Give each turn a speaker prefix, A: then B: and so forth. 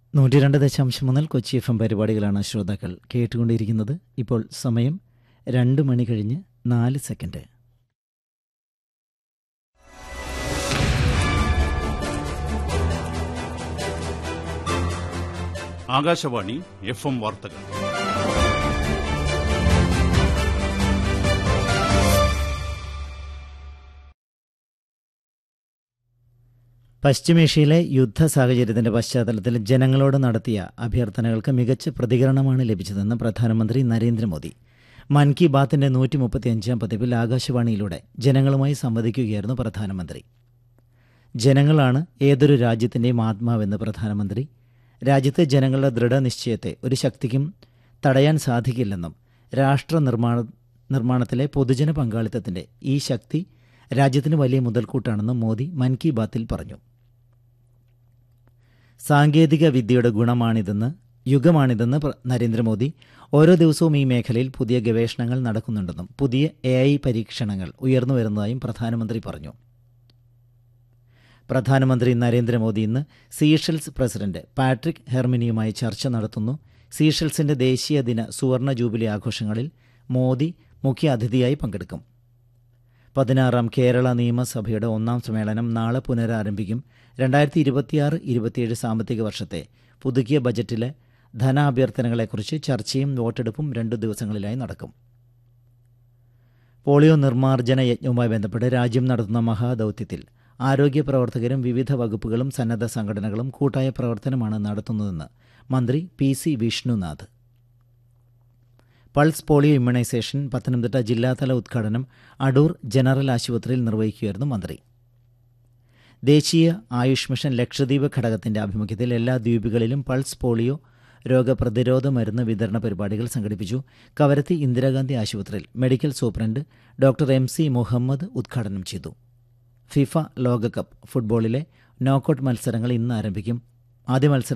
A: നൂറ്റി രണ്ട് ദശാംശം മുതൽ കൊച്ചി എഫ് എം പരിപാടികളാണ് ശ്രോതാക്കൾ കേട്ടുകൊണ്ടിരിക്കുന്നത് ഇപ്പോൾ സമയം രണ്ട് മണി കഴിഞ്ഞ് നാല് സെക്കൻഡ്
B: ആകാശവാണി എഫ് എം വാർത്തകൾ
A: പശ്ചിമേഷ്യയിലെ യുദ്ധ സാഹചര്യത്തിന്റെ പശ്ചാത്തലത്തിൽ ജനങ്ങളോട് നടത്തിയ അഭ്യർത്ഥനകൾക്ക് മികച്ച പ്രതികരണമാണ് ലഭിച്ചതെന്ന് പ്രധാനമന്ത്രി നരേന്ദ്രമോദി മൻ കി ബാത്തിന്റെ നൂറ്റി മുപ്പത്തിയഞ്ചാം പതിപ്പിൽ ആകാശവാണിയിലൂടെ ജനങ്ങളുമായി സംവദിക്കുകയായിരുന്നു പ്രധാനമന്ത്രി ജനങ്ങളാണ് ഏതൊരു രാജ്യത്തിൻ്റെയും ആത്മാവെന്ന് പ്രധാനമന്ത്രി രാജ്യത്തെ ജനങ്ങളുടെ ദൃഢനിശ്ചയത്തെ ഒരു ശക്തിക്കും തടയാൻ സാധിക്കില്ലെന്നും രാഷ്ട്ര നിർമ്മാണ നിർമ്മാണത്തിലെ പൊതുജന പങ്കാളിത്തത്തിന്റെ ഈ ശക്തി രാജ്യത്തിന് വലിയ മുതൽക്കൂട്ടാണെന്നും മോദി മൻ കി ബാത്തിൽ പറഞ്ഞു സാങ്കേതിക വിദ്യയുടെ ഗുണമാണിതെന്ന് യുഗമാണിതെന്ന് പ്ര- നരേന്ദ്രമോദി ഓരോ ദിവസവും ഈ മേഖലയിൽ പുതിയ ഗവേഷണങ്ങൾ നടക്കുന്നുണ്ടെന്നും പുതിയ എ ഐ പരീക്ഷണങ്ങൾ ഉയർന്നു വരുന്നതായും പ്രധാനമന്ത്രി പറഞ്ഞു പ്രധാനമന്ത്രി നരേന്ദ്രമോദി ഇന്ന് സീഷെൽസ് പ്രസിഡന്റ് പാട്രിക് ഹെർമിനിയുമായി ചർച്ച നടത്തുന്നു സീഷെൽസിന്റെ ദേശീയ ദിന സുവർണ ജൂബിലി ആഘോഷങ്ങളിൽ മോദി മുഖ്യ അതിഥിയായി പങ്കെടുക്കും പതിനാറാം കേരള നിയമസഭയുടെ ഒന്നാം സമ്മേളനം നാളെ പുനരാരംഭിക്കും രണ്ടായിരത്തി ഇരുപത്തിയാറ് ഇരുപത്തിയേഴ് സാമ്പത്തിക വർഷത്തെ പുതുക്കിയ ബജറ്റിലെ ധനാഭ്യർത്ഥനകളെക്കുറിച്ച് ചർച്ചയും വോട്ടെടുപ്പും രണ്ടു ദിവസങ്ങളിലായി നടക്കും പോളിയോ നിർമ്മാർജ്ജന യജ്ഞവുമായി ബന്ധപ്പെട്ട് രാജ്യം നടത്തുന്ന മഹാദൗത്യത്തിൽ ആരോഗ്യ പ്രവർത്തകരും വിവിധ വകുപ്പുകളും സന്നദ്ധ സംഘടനകളും കൂട്ടായ പ്രവർത്തനമാണ് നടത്തുന്നതെന്ന് മന്ത്രി P C Vishnunath pulse polio immunisation Pathanamthitta ജില്ലാതല ഉദ്ഘാടനം അടൂർ ജനറൽ ആശുപത്രിയിൽ നിർവഹിക്കുകയായിരുന്നു മന്ത്രി ദേശീയ ആയുഷ് മിഷൻ ലക്ഷദ്വീപ് ഘടകത്തിന്റെ ആഭിമുഖ്യത്തിൽ എല്ലാ ദ്വീപുകളിലും പൾസ് പോളിയോ രോഗപ്രതിരോധ മരുന്ന് വിതരണ പരിപാടികൾ സംഘടിപ്പിച്ചു കവരത്തി ഇന്ദിരാഗാന്ധി ആശുപത്രിയിൽ medical superintendent doctor M C Muhammad ഉദ്ഘാടനം ചെയ്തു ഫിഫ ലോകകപ്പ് ഫുട്ബോളിലെ നോക്കൌട്ട് മത്സരങ്ങൾ ഇന്ന് ആരംഭിക്കും ആദ്യ മത്സരം